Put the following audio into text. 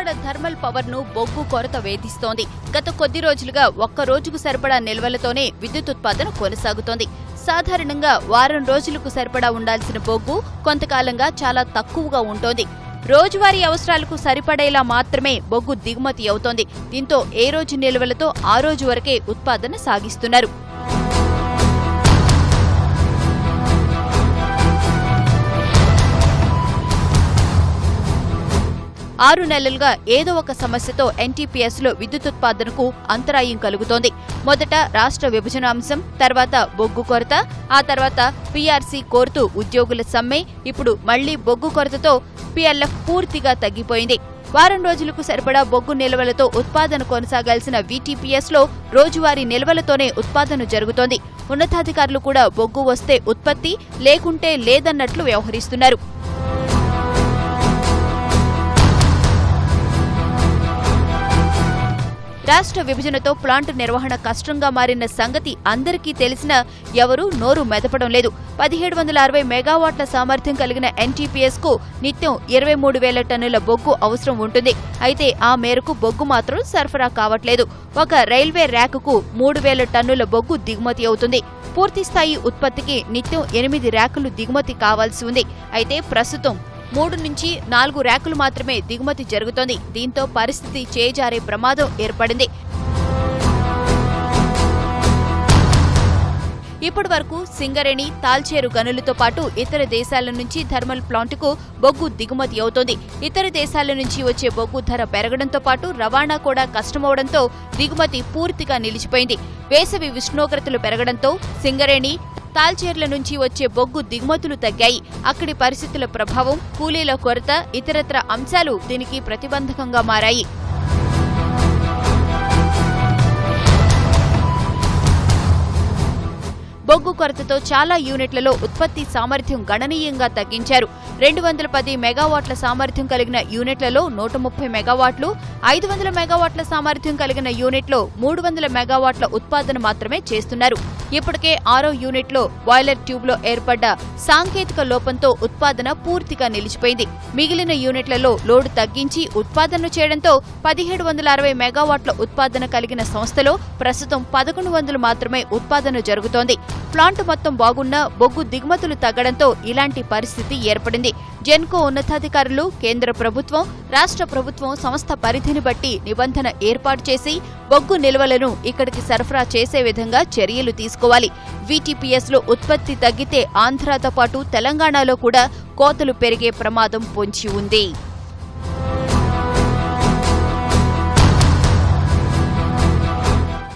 Vijayawada thermal power ను బొగ్గు కొరత వేధిస్తోంది గత కొద్ది రోజులుగా ఒక్క రోజుకు సరిపడా నిల్వలతోనే విద్యుత్ ఉత్పాదన కొనసాగుతోంది సాధారణంగా వారం రోజులకు సరిపడా ఉండాల్సిన బొగ్గు కొంతకాలంగా చాలా తక్కువగా ఉంటోంది రోజువారీ అవసరాలకు సరిపడేలా మాత్రమే బొగ్గు దిగుమతి అవుతోంది దీంతో ఏ రోజు నిల్వలతో ఆ రోజు వరకే ఉత్పాదన సాగిస్తున్నారు ఆరు నెలలుగా ఏదో ఒక సమస్యతో ఎన్టీపీఎస్ లో విద్యుత్ ఉత్పాదనకు అంతరాయం కలుగుతోంది మొదట రాష్ట్ర విభజన అంశం తర్వాత బొగ్గు కొరత ఆ తర్వాత పీఆర్సీ కోరుతూ ఉద్యోగుల సమ్మె ఇప్పుడు మళ్లీ బొగ్గు కొరతతో పీఎల్ఎఫ్ పూర్తిగా తగ్గిపోయింది వారం రోజులకు సరిపడా బొగ్గు నిల్వలతో ఉత్పాదన కొనసాగాల్సిన వీటీపీఎస్ లో రోజువారీ నిల్వలతోనే ఉత్పాదన జరుగుతోంది ఉన్నతాధికారులు కూడా బొగ్గు వస్తే ఉత్పత్తి లేకుంటే లేదన్నట్లు వ్యవహరిస్తున్నారు రాష్ట్ర విభజనతో ప్లాంట్ నిర్వహణ కష్టంగా మారిన సంగతి అందరికీ తెలిసినా ఎవరూ నోరు మెదపడం లేదు పదిహేడు వందల అరవై మెగావాట్ల సామర్థ్యం కలిగిన ఎన్టీపీఎస్ కు నిత్యం ఇరవై మూడు వేల టన్నుల బొగ్గు అవసరం ఉంటుంది అయితే ఆ మేరకు బొగ్గు మాత్రం సరఫరా కావట్లేదు ఒక రైల్వే ర్యాకుకు మూడు వేల టన్నుల బొగ్గు దిగుమతి అవుతుంది పూర్తి స్థాయి ఉత్పత్తికి నిత్యం ఎనిమిది ర్యాకులు దిగుమతి కావాల్సి ఉంది అయితే ప్రస్తుతం మూడు నుంచి నాలుగు ర్యాకులు మాత్రమే దిగుమతి జరుగుతోంది దీంతో పరిస్థితి చేజారే ప్రమాదం ఏర్పడింది ఇప్పటి వరకు సింగరేణి తాల్చేరు గనులతో పాటు ఇతర దేశాల నుంచి థర్మల్ ప్లాంట్కు బొగ్గు దిగుమతి అవుతోంది ఇతర దేశాల నుంచి వచ్చే బొగ్గు ధర పెరగడంతో పాటు రవాణా కూడా కష్టమవడంతో దిగుమతి పూర్తిగా నిలిచిపోయింది వేసవి ఉష్ణోగ్రతలు పెరగడంతో సింగరేణి తాల్చేర్ల నుంచి వచ్చే బొగ్గు దిగుమతులు తగ్గాయి అక్కడి పరిస్థితుల ప్రభావం కూలీల కొరత ఇతరత్ర అంశాలు దీనికి ప్రతిబంధకంగా మారాయి బొగ్గు కొరతతో చాలా యూనిట్లలో ఉత్పత్తి సామర్థ్యం గణనీయంగా తగ్గించారు రెండు వందల పది మెగావాట్ల సామర్థ్యం కలిగిన యూనిట్లలో నూట ముప్పై మెగావాట్లు ఐదు వందల మెగావాట్ల సామర్థ్యం కలిగిన యూనిట్లో మూడు వందల మెగావాట్ల ఉత్పాదన మాత్రమే చేస్తున్నారు ఇప్పటికే ఆరో యూనిట్లో బాయిలర్ ట్యూబ్లో ఏర్పడ్డ సాంకేతిక లోపంతో ఉత్పాదన పూర్తిగా నిలిచిపోయింది మిగిలిన యూనిట్లలో లోడ్ తగ్గించి ఉత్పాదన చేయడంతో పదిహేడు వందల అరవై మెగావాట్ల ఉత్పాదన కలిగిన సంస్థలో ప్రస్తుతం పదకొండు వందలు మాత్రమే ఉత్పాదన జరుగుతోంది ప్లాంట్ మొత్తం బాగున్నా బొగ్గు దిగుమతులు తగ్గడంతో ఇలాంటి పరిస్థితి ఏర్పడింది జెన్కో ఉన్నతాధికారులు కేంద్ర ప్రభుత్వం రాష్ట్ర ప్రభుత్వం సంస్థ పరిధిని బట్టి నిబంధన ఏర్పాటు చేసి బొగ్గు నిల్వలను ఇక్కడికి సరఫరా చేసే విధంగా చర్యలు తీసుకోవాలి వీటీపీఎస్ లో ఉత్పత్తి తగ్గితే ఆంధ్రాతో పాటు తెలంగాణలో కూడా కోతలు పెరిగే ప్రమాదం పొంచి ఉంది